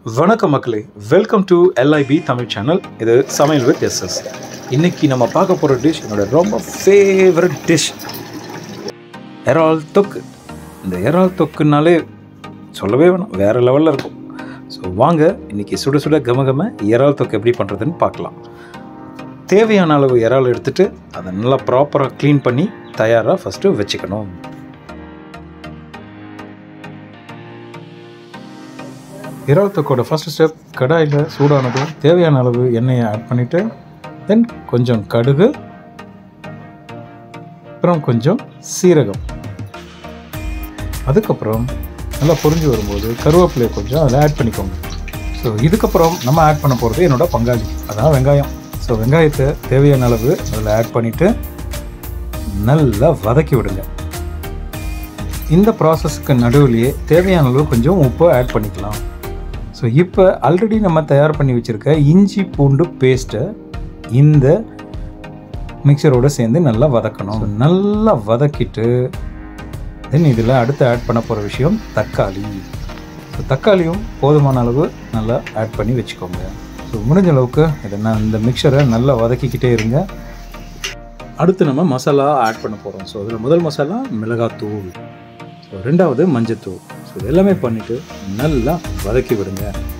வணக்கம் மக்களே welcome to LIP Tamil channel இது சமையல் வித் எஸ்எஸ் இன்னைக்கு நம்ம பார்க்க போகிற டிஷ் என்னோட ரொம்ப ஃபேவரட் டிஷ் இறால் தொக்கு இந்த இறால் தொக்குனாலே சொல்லவே வேணாம் வேறு லெவலில் இருக்கும் ஸோ வாங்க இன்னைக்கு சுட சுட கம கம இறால் தொக்கு எப்படி பண்ணுறதுன்னு பார்க்கலாம் தேவையான அளவு இறால் எடுத்துட்டு அதை நல்லா ப்ராப்பராக க்ளீன் பண்ணி தயாராக ஃபஸ்ட்டு வச்சுக்கணும் இறால் தொக்கோட ஃபஸ்ட் ஸ்டெப் கடாயில் சூடானதும் தேவையான அளவு எண்ணெயை ஆட் பண்ணிவிட்டு தென் கொஞ்சம் கடுகு அப்புறம் கொஞ்சம் சீரகம் அதுக்கப்புறம் நல்லா பொரிஞ்சு வரும்போது கருவேப்பிலையை கொஞ்சம் அதில் ஆட் பண்ணிக்கோங்க ஸோ இதுக்கப்புறம் நம்ம ஆட் பண்ண போகிறது என்னோட பங்காளி அதான் வெங்காயம் ஸோ வெங்காயத்தை தேவையான அளவு அதில் ஆட் பண்ணிவிட்டு நல்லா வதக்கி விடுங்க இந்த ப்ராசஸ்க்கு நடுவுலையே தேவையான அளவு கொஞ்சம் உப்பு ஆட் பண்ணிக்கலாம் ஸோ இப்போ ஆல்ரெடி நம்ம தயார் பண்ணி வச்சுருக்க இஞ்சி பூண்டு பேஸ்ட்டை இந்த மிக்சரோடு சேர்ந்து நல்லா வதக்கணும் So, நல்லா வதக்கிட்டு தென் இதில் அடுத்து ஆட் பண்ண போகிற விஷயம் தக்காளி ஸோ தக்காளியும் போதுமான அளவு நல்லா ஆட் பண்ணி வச்சுக்கோங்க ஸோ முடிஞ்ச அளவுக்கு இதை நான் இந்த மிக்சரை நல்லா வதக்கிக்கிட்டே இருங்க அடுத்து நம்ம மசாலா ஆட் பண்ண போகிறோம் ஸோ அதில் முதல் மசாலா மிளகாத்தூள் ஸோ ரெண்டாவது மஞ்சத்தூள் ஸோ இது எல்லாமே பண்ணிவிட்டு நல்லா வதக்கி விடுங்க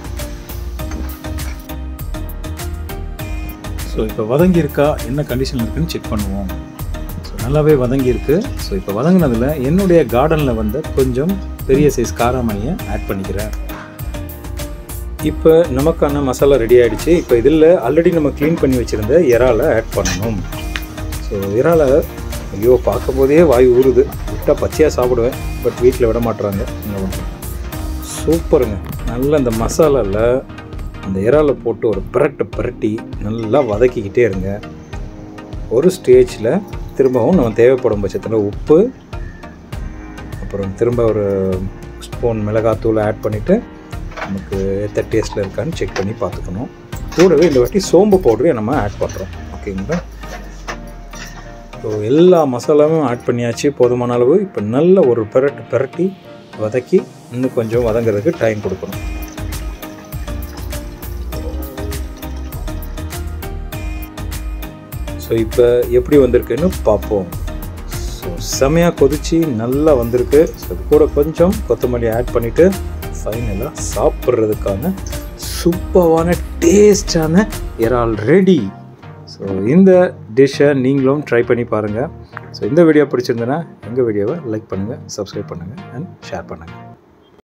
ஸோ இப்போ வதங்கி இருக்கா என்ன கண்டிஷன் இருக்குன்னு செக் பண்ணுவோம் ஸோ நல்லாவே வதங்கி இருக்கு ஸோ இப்போ வதங்கினதில் என்னுடைய கார்டனில் வந்து கொஞ்சம் பெரிய சைஸ் காராமணியை ஆட் பண்ணிக்கிறேன் இப்போ நமக்கான மசாலா ரெடி ஆகிடுச்சு இப்போ இதில் ஆல்ரெடி நம்ம க்ளீன் பண்ணி வச்சுருந்த இறாலை ஆட் பண்ணணும் ஸோ இறாலை ஐயோ பார்க்கும்போதே வாய் ஊறுது விட்டால் பச்சையாக சாப்பிடுவேன் பட் வீட்டில் விட மாட்டுறாங்க என்ன பண்ணுறேன் சூப்பருங்க நல்ல இந்த மசாலாவில் அந்த இறாலை போட்டு ஒரு பிரட்டு பிரட்டி நல்லா வதக்கிக்கிட்டே இருங்க ஒரு ஸ்டேஜில் திரும்பவும் நம்ம தேவைப்படும் பட்சத்தில் உப்பு அப்புறம் திரும்ப ஒரு ஸ்பூன் மிளகாத்தூள் ஆட் பண்ணிவிட்டு நமக்கு எத்த டேஸ்ட்டில் இருக்கான்னு செக் பண்ணி பார்த்துக்கணும் கூடவே இந்த வாட்டி சோம்பு பவுடரையும் நம்ம ஆட் பண்ணுறோம் ஓகேங்களா ஸோ எல்லா மசாலாவும் ஆட் பண்ணியாச்சு போதுமான அளவு இப்போ நல்ல ஒரு பெரட்டு பெரட்டி வதக்கி இன்னும் கொஞ்சம் வதங்குறதுக்கு டைம் கொடுக்கணும் ஸோ இப்போ எப்படி வந்திருக்குன்னு பார்ப்போம் ஸோ செமையாக கொதிச்சு நல்லா வந்திருக்கு ஸோ அது கூட கொஞ்சம் கொத்தமல்லி ஆட் பண்ணிவிட்டு ஃபைனலாக சாப்பிட்றதுக்கான சூப்பரான டேஸ்டான இறால் ரெடி ஸோ இந்த டிஷ்ஷை நீங்களும் ட்ரை பண்ணி பாருங்கள் ஸோ இந்த வீடியோ பிடிச்சிருந்தனா எங்கள் வீடியோவை லைக் பண்ணுங்கள் சப்ஸ்கிரைப் பண்ணுங்கள் அண்ட் ஷேர் பண்ணுங்கள்